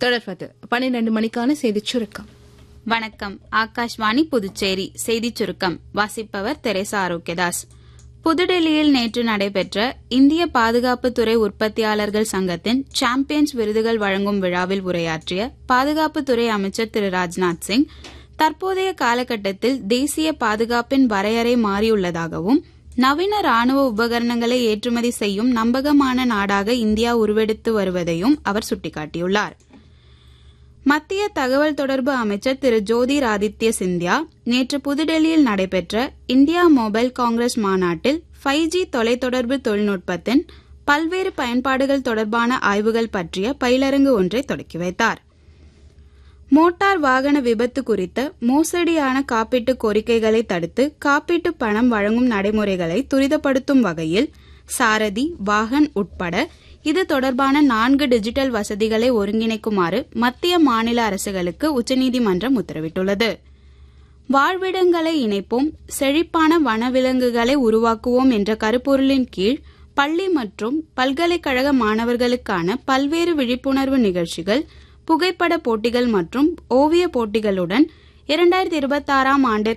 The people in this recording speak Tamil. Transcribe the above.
தொடர்வது பன்னிரண்டு மணிக்கான செய்திச் சுருக்கம் வணக்கம் ஆகாஷ்வாணி புதுச்சேரி செய்திச் சுருக்கம் வாசிப்பவர் தெரேசா ஆரோக்கியதாஸ் புதுடெல்லியில் நேற்று நடைபெற்ற இந்திய பாதுகாப்புத்துறை உற்பத்தியாளர்கள் சங்கத்தின் சாம்பியன்ஸ் விருதுகள் வழங்கும் விழாவில் உரையாற்றிய பாதுகாப்புத்துறை அமைச்சர் திரு ராஜ்நாத் சிங் தற்போதைய காலகட்டத்தில் தேசிய பாதுகாப்பின் வரையறை மாறியுள்ளதாகவும் நவீன ராணுவ உபகரணங்களை ஏற்றுமதி செய்யும் நம்பகமான நாடாக இந்தியா உருவெடுத்து வருவதையும் அவர் சுட்டிக்காட்டியுள்ளார் மத்திய தகவல் தொடர்பு அமைச்சர் திரு ஜோதிர் ஆதித்ய சிந்தியா நேற்று புதுடெல்லியில் நடைபெற்ற இந்தியா மொபைல் காங்கிரஸ் மாநாட்டில் ஃபைவ் ஜி தொலைத்தொடர்பு தொழில்நுட்பத்தின் பல்வேறு பயன்பாடுகள் தொடர்பான ஆய்வுகள் பற்றிய பயிலரங்கு ஒன்றை தொடக்கி வைத்தார் மோட்டார் வாகன விபத்து குறித்த மோசடியான காப்பீட்டு கோரிக்கைகளை தடுத்து காப்பீட்டு பணம் வழங்கும் நடைமுறைகளை துரிதப்படுத்தும் வகையில் சாரதி வாகன் உட்பட இது தொடர்பான நான்கு டிஜிட்டல் வசதிகளை ஒருங்கிணைக்குமாறு மத்திய மாநில அரசுகளுக்கு உச்சநீதிமன்றம் உத்தரவிட்டுள்ளது வாழ்விடங்களை இணைப்போம் செழிப்பான வனவிலங்குகளை உருவாக்குவோம் என்ற கருப்பொருளின் கீழ் பள்ளி மற்றும் பல்கலைக்கழக மாணவர்களுக்கான பல்வேறு விழிப்புணர்வு நிகழ்ச்சிகள் புகைப்பட போட்டிகள் மற்றும் ஓவிய போட்டிகளுடன் இரண்டாயிரத்தி இருபத்தாறாம் ஆண்டிற்கு